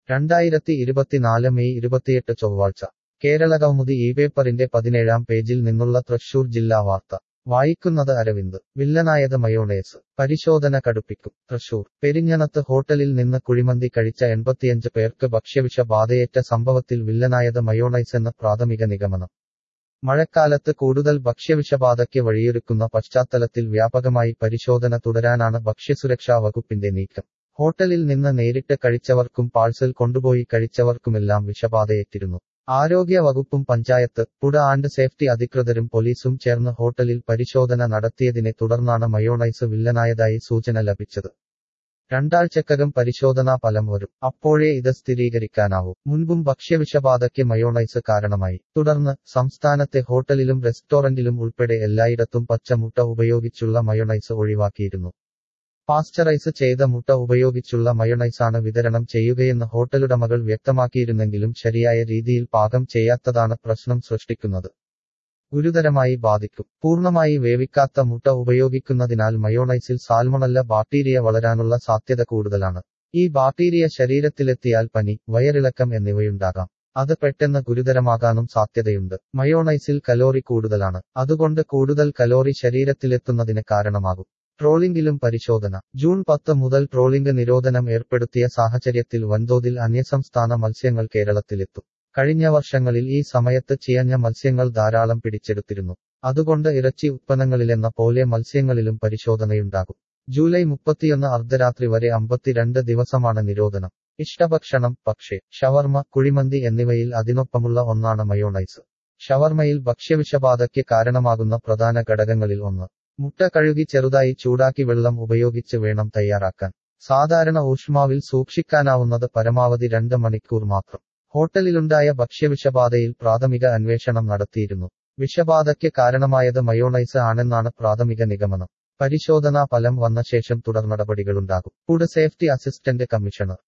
രണ്ടായിരത്തി ഇരുപത്തിനാല് മെയ് ഇരുപത്തിയെട്ട് ചൊവ്വാഴ്ച കേരള കൗമുദി ഈ പേപ്പറിന്റെ പതിനേഴാം പേജിൽ നിന്നുള്ള തൃശൂർ ജില്ലാ വാർത്ത വായിക്കുന്നത് അരവിന്ദ് വില്ലനായത് മയോണേസ് പരിശോധന കടുപ്പിക്കും തൃശൂർ പെരിഞ്ഞനത്ത് ഹോട്ടലിൽ നിന്ന് കുഴിമന്തി കഴിച്ച എൺപത്തിയഞ്ച് പേർക്ക് ഭക്ഷ്യവിഷ ബാധയേറ്റ സംഭവത്തിൽ വില്ലനായത് മയോണൈസെന്ന് പ്രാഥമിക നിഗമനം മഴക്കാലത്ത് കൂടുതൽ ഭക്ഷ്യവിഷബാധയ്ക്ക് വഴിയൊരുക്കുന്ന പശ്ചാത്തലത്തിൽ വ്യാപകമായി പരിശോധന തുടരാനാണ് ഭക്ഷ്യസുരക്ഷാ വകുപ്പിന്റെ നീക്കം ഹോട്ടലിൽ നിന്ന് നേരിട്ട് കഴിച്ചവർക്കും പാഴ്സൽ കൊണ്ടുപോയി കഴിച്ചവർക്കുമെല്ലാം വിഷബാധയേറ്റിരുന്നു ആരോഗ്യ വകുപ്പും പഞ്ചായത്ത് പുഴ ആൻഡ് സേഫ്റ്റി അധികൃതരും പോലീസും ചേർന്ന് ഹോട്ടലിൽ പരിശോധന നടത്തിയതിനെ തുടർന്നാണ് മയോണൈസ് വില്ലനായതായി സൂചന ലഭിച്ചത് രണ്ടാഴ്ചക്കകം പരിശോധനാ ഫലം വരും അപ്പോഴേ ഇത് സ്ഥിരീകരിക്കാനാവൂ മുൻപും ഭക്ഷ്യവിഷബാധയ്ക്ക് മയോണൈസ് കാരണമായി തുടർന്ന് സംസ്ഥാനത്തെ ഹോട്ടലിലും റെസ്റ്റോറന്റിലും ഉൾപ്പെടെ എല്ലായിടത്തും പച്ചമുട്ട ഉപയോഗിച്ചുള്ള മയോണൈസ് ഒഴിവാക്കിയിരുന്നു പാസ്ചറൈസ് ചെയ്ത മുട്ട ഉപയോഗിച്ചുള്ള മയോണൈസാണ് വിതരണം ചെയ്യുകയെന്ന് ഹോട്ടലുടമകൾ വ്യക്തമാക്കിയിരുന്നെങ്കിലും ശരിയായ രീതിയിൽ പാകം ചെയ്യാത്തതാണ് പ്രശ്നം സൃഷ്ടിക്കുന്നത് ഗുരുതരമായി ബാധിക്കും പൂർണ്ണമായി വേവിക്കാത്ത മുട്ട ഉപയോഗിക്കുന്നതിനാൽ മയോണൈസിൽ സാൽമണല്ല ബാക്ടീരിയ വളരാനുള്ള സാധ്യത കൂടുതലാണ് ഈ ബാക്ടീരിയ ശരീരത്തിലെത്തിയാൽ പനി വയറിളക്കം എന്നിവയുണ്ടാകാം അത് പെട്ടെന്ന് ഗുരുതരമാകാനും സാധ്യതയുണ്ട് മയോണൈസിൽ കലോറി കൂടുതലാണ് അതുകൊണ്ട് കൂടുതൽ കലോറി ശരീരത്തിലെത്തുന്നതിന് കാരണമാകും ട്രോളിംഗിലും പരിശോധന ജൂൺ പത്ത് മുതൽ ട്രോളിംഗ് നിരോധനം ഏർപ്പെടുത്തിയ സാഹചര്യത്തിൽ വൻതോതിൽ അന്യസംസ്ഥാന മത്സ്യങ്ങൾ കേരളത്തിലെത്തും കഴിഞ്ഞ വർഷങ്ങളിൽ ഈ സമയത്ത് ചിയഞ്ഞ മത്സ്യങ്ങൾ ധാരാളം പിടിച്ചെടുത്തിരുന്നു അതുകൊണ്ട് ഇറച്ചി ഉത്പന്നങ്ങളിലെന്ന പോലെ മത്സ്യങ്ങളിലും പരിശോധനയുണ്ടാകും ജൂലൈ മുപ്പത്തിയൊന്ന് അർദ്ധരാത്രി വരെ അമ്പത്തിരണ്ട് ദിവസമാണ് നിരോധനം ഇഷ്ടഭക്ഷണം പക്ഷേ ഷവർമ കുഴിമന്തി എന്നിവയിൽ അതിനൊപ്പമുള്ള ഒന്നാണ് മയോണൈസ് ഷവർമയിൽ ഭക്ഷ്യവിഷബാധയ്ക്ക് കാരണമാകുന്ന പ്രധാന ഘടകങ്ങളിൽ ഒന്ന് മുട്ട കഴുകി ചെറുതായി ചൂടാക്കി വെള്ളം ഉപയോഗിച്ച് വേണം തയ്യാറാക്കാൻ സാധാരണ ഊഷ്മാവിൽ സൂക്ഷിക്കാനാവുന്നത് പരമാവധി രണ്ട് മണിക്കൂർ മാത്രം ഹോട്ടലിലുണ്ടായ ഭക്ഷ്യവിഷബാധയിൽ പ്രാഥമിക അന്വേഷണം നടത്തിയിരുന്നു വിഷബാധയ്ക്ക് കാരണമായത് മയോണൈസ് ആണെന്നാണ് പ്രാഥമിക നിഗമനം പരിശോധനാ ഫലം വന്ന ശേഷം തുടർ നടപടികളുണ്ടാകും ഫുഡ് സേഫ്റ്റി അസിസ്റ്റന്റ് കമ്മീഷണർ